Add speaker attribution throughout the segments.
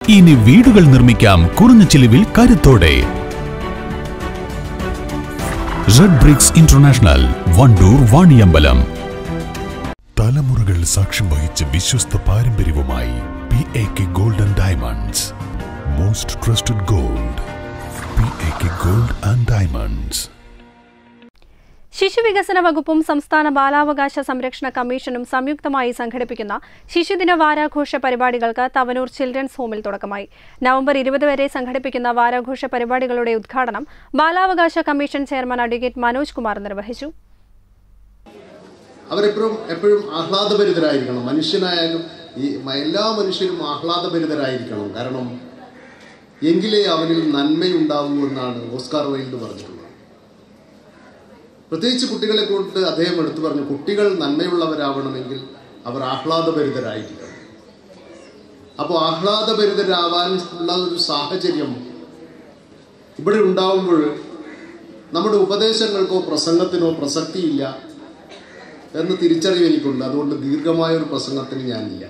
Speaker 1: ഇനി വീടുകൾ നിർമ്മിക്കാം കുറഞ്ഞ ചിലവിൽ കരുത്തോടെ red bricks international Wandoor Vaniyambalam തലമുറകൾ സാക്ഷ്യം വഹിച്ച വിശ്വസ്ത പാരമ്പര്യവുമായി P A K gold and diamonds most trusted gold P A K gold and diamonds
Speaker 2: ശിശുവികസന വകുപ്പും സംസ്ഥാന ബാലാവകാശ സംരക്ഷണ കമ്മീഷനും സംയുക്തമായി സംഘടിപ്പിക്കുന്ന ശിശുദിന വാരാഘോഷ പരിപാടികൾക്ക് തവനൂർ ചിൽഡ്രൻസ് ഹോമിൽ തുടക്കമായി നവംബർ ഇരുപത് വരെ സംഘടിപ്പിക്കുന്ന വാരാഘോഷ പരിപാടികളുടെ ഉദ്ഘാടനം ബാലാവകാശ commission chairman advocate Manoj Kumar നിർവഹിച്ചു
Speaker 3: അവരെപ്പോഴും എപ്പോഴും ആഹ്ലാദഭരിതരായിരിക്കണം മനുഷ്യനായാലും ഈ മ- എല്ലാ മനുഷ്യരും ആഹ്ലാദഭരിതരായിരിക്കണം കാരണം എങ്കിലേ അവനിൽ നന്മയുണ്ടാവൂ എന്നാണ് ഓസ്കാർ വൈൽഡ് പറഞ്ഞിട്ടുള്ളത് പ്രത്യേകിച്ച് കുട്ടികളെ കൊണ്ട് അദ്ദേഹം എടുത്തു പറഞ്ഞു കുട്ടികൾ നന്മയുള്ളവരാവണമെങ്കിൽ അവർ ആഹ്ലാദഭരിതരായിരിക്കണം അപ്പോൾ ആഹ്ലാദഭരിതരാവാൻ ഉള്ള ഒരു സാഹചര്യം ഇവിടെ ഉണ്ടാവുമ്പോൾ നമ്മുടെ ഉപദേശങ്ങൾക്കോ പ്രസംഗത്തിനോ പ്രസക്തിയില്ല എന്ന് തിരിച്ചറിവ് എനിക്കുണ്ട് അതുകൊണ്ട് ദീർഘമായ ഒരു പ്രസംഗത്തിന് ഞാനില്ല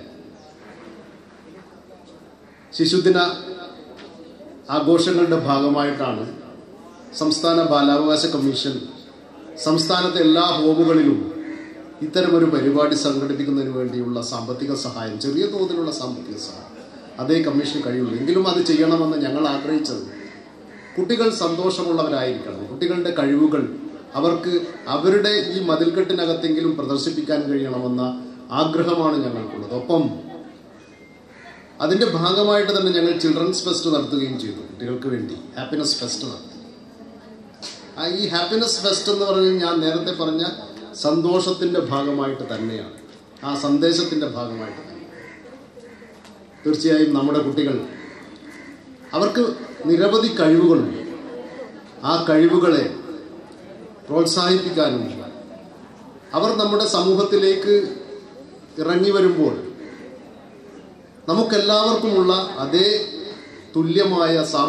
Speaker 3: ശിശുദിന ആഘോഷങ്ങളുടെ ഭാഗമായിട്ടാണ് സംസ്ഥാന ബാലാവകാശ കമ്മീഷൻ സംസ്ഥാനത്തെ എല്ലാ ഹോമുകളിലും ഇത്തരമൊരു പരിപാടി സംഘടിപ്പിക്കുന്നതിന് വേണ്ടിയുള്ള സാമ്പത്തിക സഹായം ചെറിയ തോതിലുള്ള സാമ്പത്തിക സഹായം അതേ കമ്മീഷൻ കഴിയുള്ളൂ എങ്കിലും അത് ചെയ്യണമെന്ന് ഞങ്ങൾ ആഗ്രഹിച്ചത് കുട്ടികൾ സന്തോഷമുള്ളവരായിരിക്കണം കുട്ടികളുടെ കഴിവുകൾ അവർക്ക് അവരുടെ ഈ മതിൽക്കെട്ടിനകത്തെങ്കിലും പ്രദർശിപ്പിക്കാൻ കഴിയണമെന്ന ആഗ്രഹമാണ് ഞങ്ങൾക്കുള്ളത് ഒപ്പം അതിന്റെ ഭാഗമായിട്ട് തന്നെ ഞങ്ങൾ ചിൽഡ്രൻസ് ഫെസ്റ്റ് നടത്തുകയും ചെയ്തു കുട്ടികൾക്ക് വേണ്ടി ഹാപ്പിനെസ് ഫെസ്റ്റ് നടത്തി ആ ഈ ഹാപ്പിനെസ് ഫെസ്റ്റ് എന്ന് പറഞ്ഞാൽ ഞാൻ നേരത്തെ പറഞ്ഞ സന്തോഷത്തിന്റെ ഭാഗമായിട്ട് തന്നെയാണ് ആ സന്ദേശത്തിന്റെ ഭാഗമായിട്ട് തന്നെ തീർച്ചയായും നമ്മുടെ കുട്ടികൾ അവർക്ക് നിരവധി കഴിവുകളുണ്ട് ആ കഴിവുകളെ പ്രോത്സാഹിപ്പിക്കാനും അവർ നമ്മുടെ സമൂഹത്തിലേക്ക് ഇറങ്ങി വരുമ്പോൾ നമുക്കെല്ലാവർക്കുമുള്ള അതേ തുല്യമായ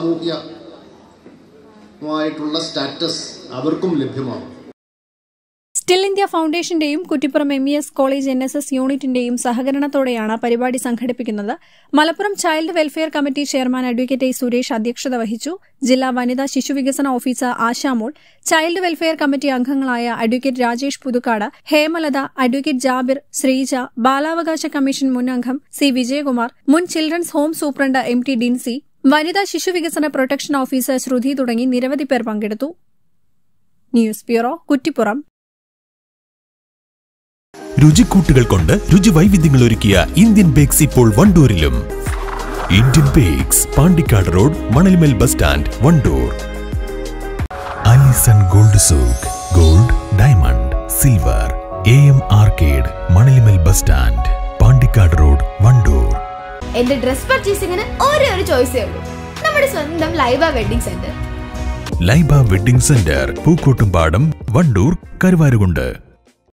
Speaker 3: സാമൂഹ്യമായിട്ടുള്ള സ്റ്റാറ്റസ് അവർക്കും ലഭ്യമാകും
Speaker 2: സ്റ്റിൽ ഇന്ത്യ ഫൗണ്ടേഷന്റെയും Kuttippuram M E S college N S S യൂണിറ്റിന്റെയും സഹകരണത്തോടെയാണ് പരിപാടി സംഘടിപ്പിക്കുന്നത് Malappuram child welfare committee chairman advocate A Suresh അധ്യക്ഷത വഹിച്ചു ജില്ലാ വനിതാ ശിശുവികസന officer Ashamol child welfare committee അംഗങ്ങളായ അഡ്വക്കേറ്റ് രാജേഷ് പുതുക്കാട് ഹേമലത അഡ്വക്കേറ്റ് ജാബിർ ശ്രീജ ബാലാവകാശ കമ്മീഷൻ മുൻ അംഗം സി വിജയകുമാർ മുൻ children's home superintendent M T Dincy വനിതാ ശിശുവികസന പ്രൊട്ടക്ഷൻ ഓഫീസർ ശ്രുതി തുടങ്ങി നിരവധി പേർ പങ്കെടുത്തു ന്യൂസ് ബ്യൂറോ കുറ്റിപ്പുറം
Speaker 1: രുചിക്കൂട്ടുകൾ കൊണ്ട് രുചി വൈവിധ്യങ്ങൾ ഒരുക്കിയ ഇന്ത്യൻ ബേക്സ് ഇപ്പോൾ വണ്ടൂരിലും Indian Bakes Pandikkad road Manalmel bus stand Wandoor Allison gold souk gold diamond silver A M arcade Manalimal bus stand Pandikkad road Wandoor
Speaker 4: എന്റെ ഡ്രസ് പർച്ചേസിംഗിന് ഒരേ ഒരു ചോയ്സേ ഉള്ളൂ നമ്മുടെ സ്വന്തം Laiba wedding centre
Speaker 1: Laiba wedding centre Pookkottumpadam Wandoor Karuvarakundu